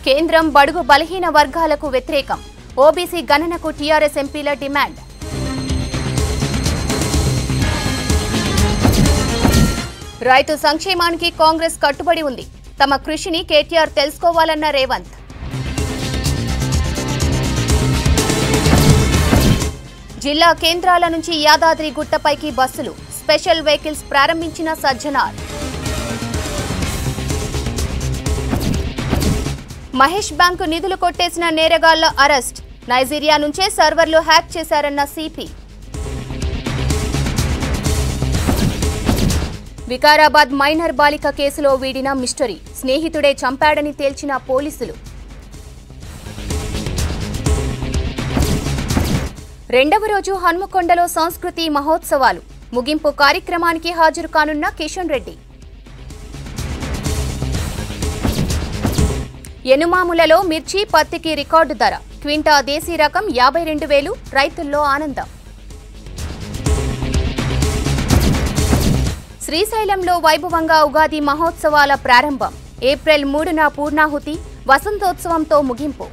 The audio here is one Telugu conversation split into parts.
కేంద్రం బడుగు బలహీన వర్గాలకు వ్యతిరేకం ఓబీసీ గణనకు టీఆర్ఎస్ ఎంపీల డిమాండ్ రైతు సంక్షేమానికి కాంగ్రెస్ కట్టుబడి ఉంది తమ కృషిని కేటీఆర్ తెలుసుకోవాలన్న రేవంత్ జిల్లా కేంద్రాల నుంచి యాదాద్రి గుట్టపైకి బస్సులు స్పెషల్ వెహికల్స్ ప్రారంభించిన సజ్జనార్ మహేష్ బ్యాంకు నిధులు కొట్టేసిన నేరగాళ్ల అరెస్ట్ నైజీరియా నుంచే సర్వర్లు హ్యాక్ చేశారన్న సిపి వికారాబాద్ మైనర్ బాలిక కేసులో వీడిన మిస్టరీ స్నేహితుడే చంపాడని తేల్చిన పోలీసులు రెండవ రోజు హన్మకొండలో సంస్కృతి మహోత్సవాలు ముగింపు కార్యక్రమానికి హాజరు కానున్న కిషన్ రెడ్డి ఎనుమాములలో మిర్చి పత్తికి రికార్డు ధర క్వింటా దేశీ రకం యాభై రెండు వేలు రైతుల్లో ఆనందం శ్రీశైలంలో వైభవంగా ఉగాది మహోత్సవాల ప్రారంభం ఏప్రిల్ మూడున పూర్ణాహుతి వసంతోత్సవంతో ముగింపు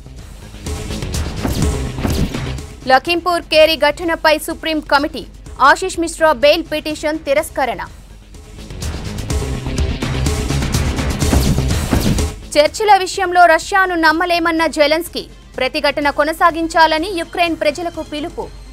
లఖింపూర్ కేరీ ఘటనపై supreme committee Ashish Mishra bail petition తిరస్కరణ చర్చిల విషయంలో రష్యాను నమ్మలేమన్న జెలెన్స్కీ ప్రతిఘటన కొనసాగించాలని యుక్రెయిన్ ప్రజలకు పిలుపు